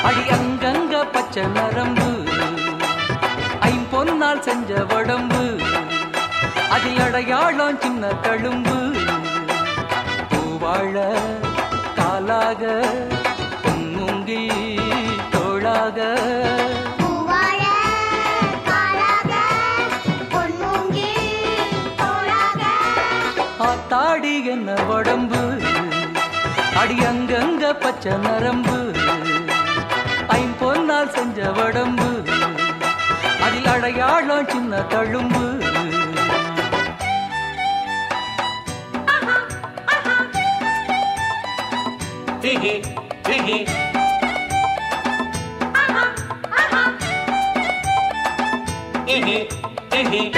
அடி அங்கங்க பச்சை நரம்பு ஐம்பொன்னால் செஞ்ச உடம்பு அதில் அடையாளம் சின்ன தழும்பு பூவாழ காலாக பொன்முங்கில் தோளாக பூவாழ காலாக பொன்மூங்கில் தோளாக ஆத்தாடி என்ன உடம்பு அடி அங்கங்க பச்சை நரம்பு ஐம்பொன்னால் செஞ்ச உடம்பு அதில் அடையாளம் சின்ன தழும்பு Hehe, hehe. Hehe, hehe.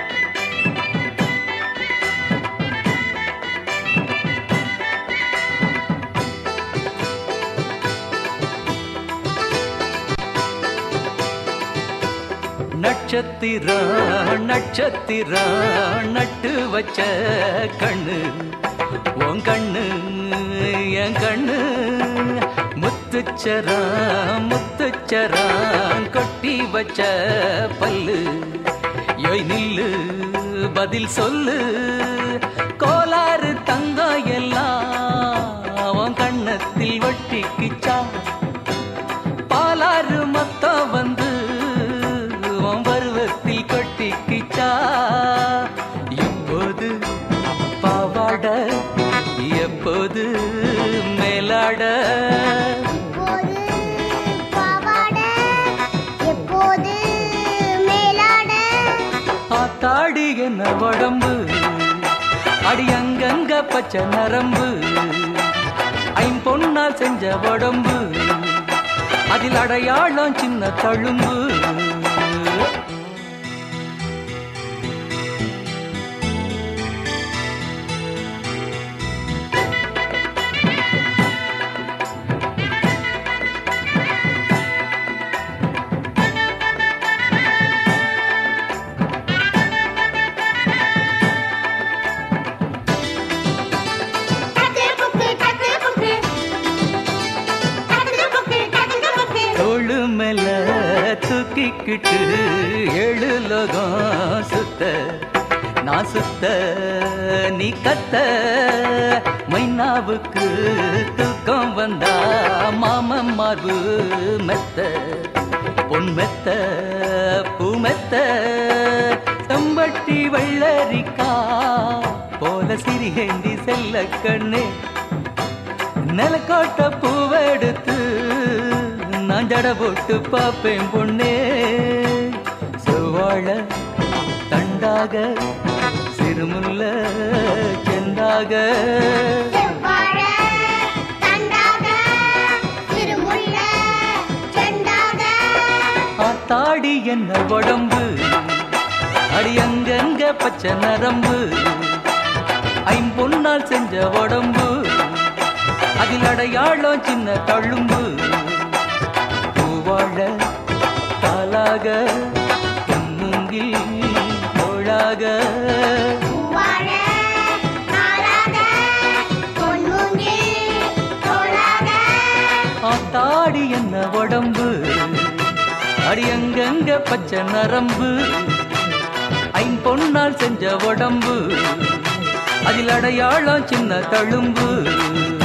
Nakshatra Nakshatra நட்டு வச்ச கண்ணு உன் கண்ணு என் கண்ணு முத்துச்சரா முத்துச்சரா கொட்டி வச்ச பல்லு யோய் நில்லு பதில் சொல்லு கோலாறு தங்கம் எல்லாம் உன் கண்ணத்தில் ஒட்டிக்கிச்சா பாலாறு மொத்தம் வந்து உன் பருவத்தில் கொட்டிக்கிச்சா இப்போது பாவாட எப்போது மேலாட இப்போது பாவாட எப்போது மேலாட ஆத்தாடி என்ன உடம்பு அடி அங்கங்க பச்சை நரம்பு ஐம்பொன்னால் செஞ்ச உடம்பு அதில் அடையாளம் சின்ன தழும்பு டக்கு புக்கு டக்கு புக்கு டக்கு புக்கு டக்கு புக்கு தோளு மேல தூக்கிக்கிட்டு ஏழு லோகம் சுத்த நான் சுத்த நீ கத்த மைனாவுக்கு தூக்கம் வந்தா மாமன் மார்பு மெத்த பொன் மெத்த பூ மெத்த செம்பட்டி வெள்ளரிக்கா போல சிறிகேந்தி செல்ல கண்ணே நிலக்கோட்ட பூவெடுத்து நான் ஜட போட்டு பார்ப்பேன் பொண்ணே செவ்வாழ தண்டாக சிறுமுல்ல செந்தாக செவ்வாழ தண்டாக திருமுல்ல செண்டாக ஆத்தாடி என்ன உடம்பு அடி அங்கங்க பச்சை நரம்பு ஐம்பொன்னால் செஞ்ச உடம்பு அதில் அடையாளம் சின்ன தழும்பு பூவாழ காலாக பொன்முங்கில் தோளாக பூவாழ காலாக பொன்மூங்கில் தோளாக ஆத்தாடி என்ன உடம்பு அடி அங்கங்க பச்சை நரம்பு ஐம்பொன்னால் செஞ்ச உடம்பு அதில் அடையாளம் சின்ன தழும்பு